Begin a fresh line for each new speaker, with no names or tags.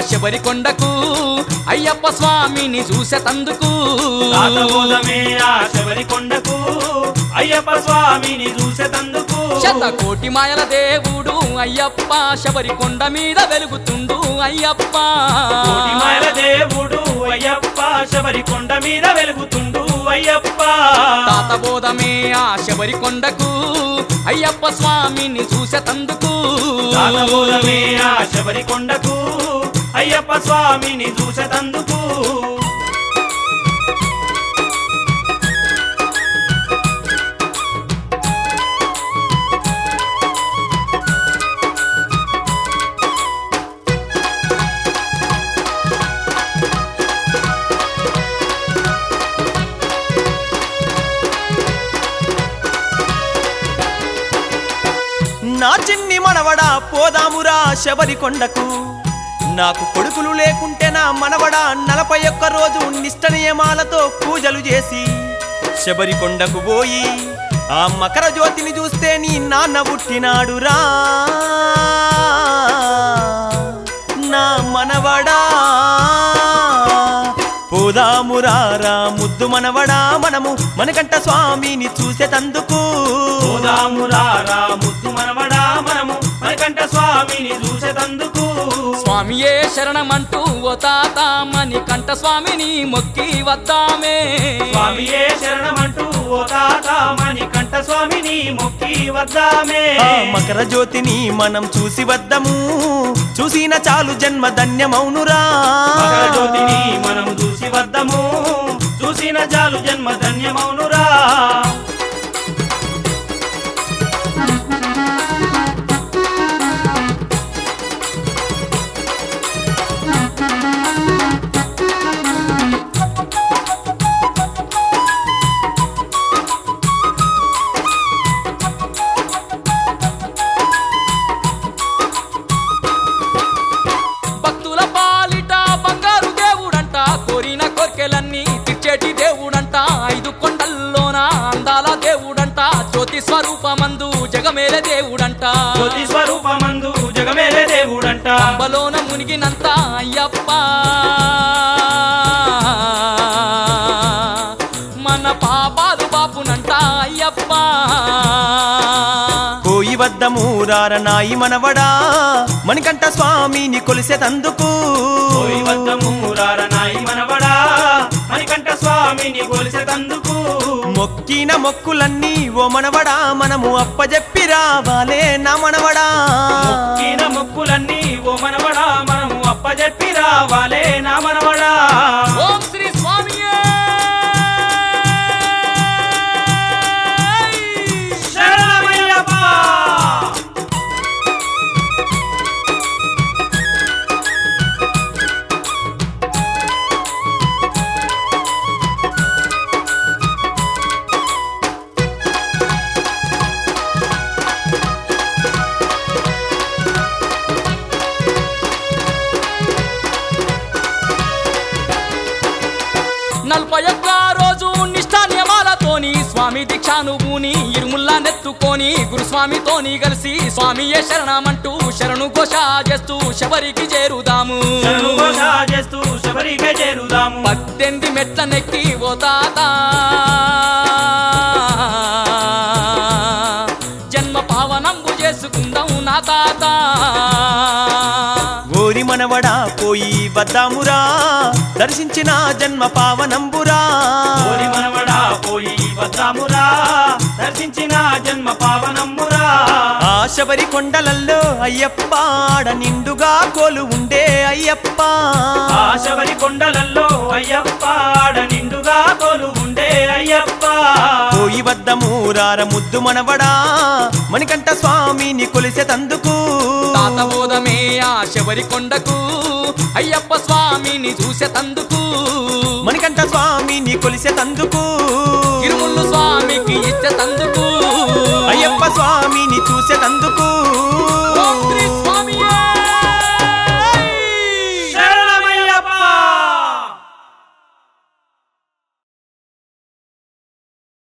శబరి కొండకు అయ్యప్ప స్వామిని చూసేతందుకు
తాతబోధమే ఆ శబరి కొండకు అయ్యప్ప స్వామిని చూసేతందుకు
శతకోటి మాయల దేవుడు అయ్యప్ప శబరి కొండ మీద వెలుగుతుండు అయ్యప్ప
కోటి మాయల దేవుడు అయ్యప్ప శబరి కొండ మీద వెలుగుతుండు అయ్యప్ప
తాత బోధమే ఆ శబరి కొండకు అయ్యప్ప స్వామిని చూసేతందుకు
తాతబోధమే ఆ శబరి కొండకు అయ్యప్ప స్వామిని చూసేతందుకు
నా చిన్ని మనవడా పోదామురా శబరి కొండకు నాకు కొడుకులు లేకుంటే నా మనవడా నలభై ఒక్క రోజు నిష్ట నియమాలతో పూజలు చేసి శబరి కొండకు పోయి ఆ మకర జ్యోతిని చూస్తే నీ నాన్న పుట్టినాడురా నా మనవడా పోదామురారా ముద్దు మనవడా మనము మనకంట స్వామిని చూసేతందుకు
పోదామురారా ముద్దు మనవడా మనము మనకంట స్వామిని చూసేతందుకు
స్వామియే శరణమంటూ ఓ తాత మని కంట స్వామిని మొక్కి వద్దామే
స్వామియే శరణమంటూ ఓ తాత మణి కంఠ స్వామిని మొక్కి వద్దామే
ఆ మకర జ్యోతిని మనం చూసి వద్దము చూసిన చాలు జన్మ ధన్యమౌనురా
మకర జ్యోతిని మనం చూసి వద్దము చూసిన చాలు జన్మ ధన్యమౌనురా
భక్తుల పాలిట బంగారు దేవుడంట కోరిన కోర్కెలన్నీ తీర్చేటి దేవుడంట ఐదు కొండల్లోన అందాల దేవుడంట జ్యోతి స్వరూపమందు జగమేల దేవుడంట
జ్యోతి స్వరూపమందు జగమేలే దేవుడంట
అంబలోన మునిగినంత అయ్యప్ప మన పాపాలు బాపునంట అయ్యప్ప
పోయి వద్దము రారనాయి మనవడా మణికంఠ స్వామిని కొలిసేతందుకు
పోయి వద్దము రారనాయి మనవడా మణికంఠ స్వామిని కొలిసేతందుకు
మొక్కిన మొక్కులన్నీ ఓ మనవడా మనము అప్పజెప్పి రావాలే నా మనవడా
మొక్కిన మొక్కులన్నీ ఓ మనవడా మనము అప్పజెప్పి రావాలే నా మనవడా
ఓం శ్రీ స్వామియే
శరణమయ్యప్ప
నలభై ఒక్క రోజు నిష్ఠా నియమాలతోని స్వామి దీక్షానుభూని ఇరుముల్లా నెత్తుకొని గురుస్వామితోని కలిసి స్వామియే శరణమంటూ శరణు ఘోష చేస్తూ శబరికి చేరుదాము
శరణు ఘోష చేస్తూ శబరికే చేరుదాము
పద్దెనిమిది మెట్ల నెక్కి ఓ తాత జన్మ పావనంబు చేసుకుందాం నా తాత
ఓరి మనవడా పోయి వద్దామురా దర్శించిన జన్మ పావనంబురా
కోరి మనవడా పోయి వద్దామురా దర్శించిన జన్మ పావనమ్మురా
ఆ శబరి కొండలల్లో అయ్యప్ప ఆడ నిండుగా కోలు ఉండే అయ్యప్ప
ఆ శబరి కొండలల్లో అయ్యప్ప ఆడ నిండుగా తోలు ఉండే అయ్యప్ప
పోయి వద్దము రార ముద్దు మనవడా మణికంఠ స్వామిని కొలిసేతందుకు
తాత బోధమే ఆ శబరి కొండకు అయ్యప్ప స్వామిని చూసేతందుకు
మణికంఠ స్వామిని కొలిసేతందుకు
ఇరుముళ్ళు స్వామికి ఇచ్చేతందుకు
అయ్యప్ప స్వామిని చూసేతందుకు